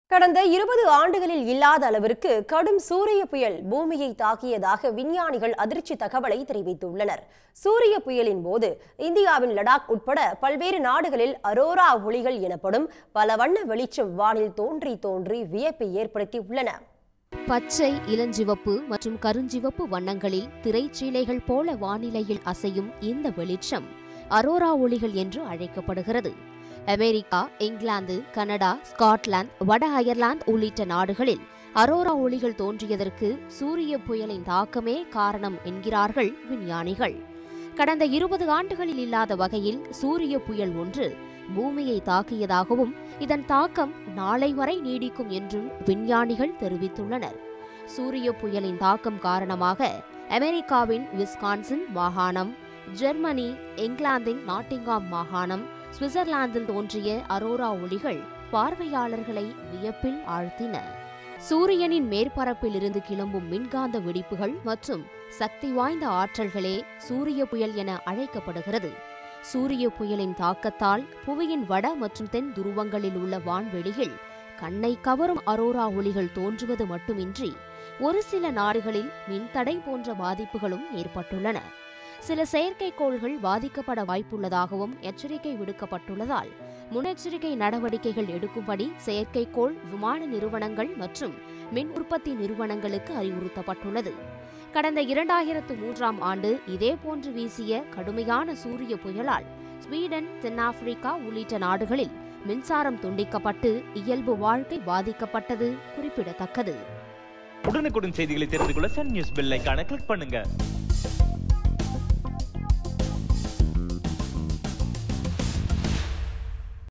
கடந்த இருபது ஆண்டுகளில் இல்லாத அளவிற்கு கடும் சூரிய புயல் பூமியை தாக்கியதாக விஞ்ஞானிகள் அதிர்ச்சி தகவலை தெரிவித்துள்ளனர் சூரிய புயலின் போது இந்தியாவின் லடாக் உட்பட பல்வேறு நாடுகளில் அரோரா ஒளிகள் எனப்படும் பல வண்ண வெளிச்சம் வானில் தோன்றி தோன்றி வியப்பை ஏற்படுத்தியுள்ளன பச்சை இளஞ்சிவப்பு மற்றும் கருஞ்சிவப்பு வண்ணங்களில் திரைச்சீலைகள் போல வானிலையில் அசையும் இந்த வெளிச்சம் அரோரா ஒளிகள் என்று அழைக்கப்படுகிறது அமெரிக்கா இங்கிலாந்து கனடா ஸ்காட்லாந்து வட அயர்லாந்து உள்ளிட்ட நாடுகளில் அரோரா ஒளிகள் தோன்றியதற்கு சூரிய புயலின் தாக்கமே காரணம் என்கிறார்கள் விஞ்ஞானிகள் கடந்த இருபது ஆண்டுகளில் இல்லாத வகையில் சூரிய புயல் ஒன்று பூமியை தாக்கியதாகவும் இதன் தாக்கம் நாளை வரை நீடிக்கும் என்றும் விஞ்ஞானிகள் தெரிவித்துள்ளனர் சூரிய புயலின் தாக்கம் காரணமாக அமெரிக்காவின் விஸ்கான்சின் மாகாணம் ஜெர்மனி இங்கிலாந்தின் நாட்டிங்காம் மாகாணம் சுவிட்சர்லாந்தில் தோன்றிய அரோரா ஒளிகள் பார்வையாளர்களை வியப்பில் ஆழ்த்தின சூரியனின் மேற்பரப்பில் இருந்து கிளம்பும் மின்காந்த வெடிப்புகள் மற்றும் சக்தி வாய்ந்த ஆற்றல்களே சூரிய புயல் என அழைக்கப்படுகிறது சூரிய புயலின் தாக்கத்தால் புவியின் வட மற்றும் தென் துருவங்களில் உள்ள வான்வெளியில் கண்ணை கவரும் அரோரா ஒளிகள் தோன்றுவது மட்டுமின்றி ஒரு சில நாடுகளில் மின்தடை போன்ற பாதிப்புகளும் ஏற்பட்டுள்ளன சில செயற்கைக்கோள்கள் பாதிக்கப்பட வாய்ப்புள்ளதாகவும் எச்சரிக்கை விடுக்கப்பட்டுள்ளதால் முன்னெச்சரிக்கை நடவடிக்கைகள் எடுக்கும்படி செயற்கைக்கோள் விமான நிறுவனங்கள் மற்றும் மின் உற்பத்தி நிறுவனங்களுக்கு அறிவுறுத்தப்பட்டுள்ளது கடந்த இரண்டாயிரத்து மூன்றாம் ஆண்டு இதேபோன்று வீசிய கடுமையான சூரிய புயலால் ஸ்வீடன் தென்னாப்பிரிக்கா உள்ளிட்ட நாடுகளில் மின்சாரம் துண்டிக்கப்பட்டு இயல்பு வாழ்க்கை பாதிக்கப்பட்டது குறிப்பிடத்தக்கது உடனுக்குடன் செய்திகளை தெரிந்து கொள்ள சன் நியூஸ் பெல் ஐகானை கிளிக் பண்ணுங்க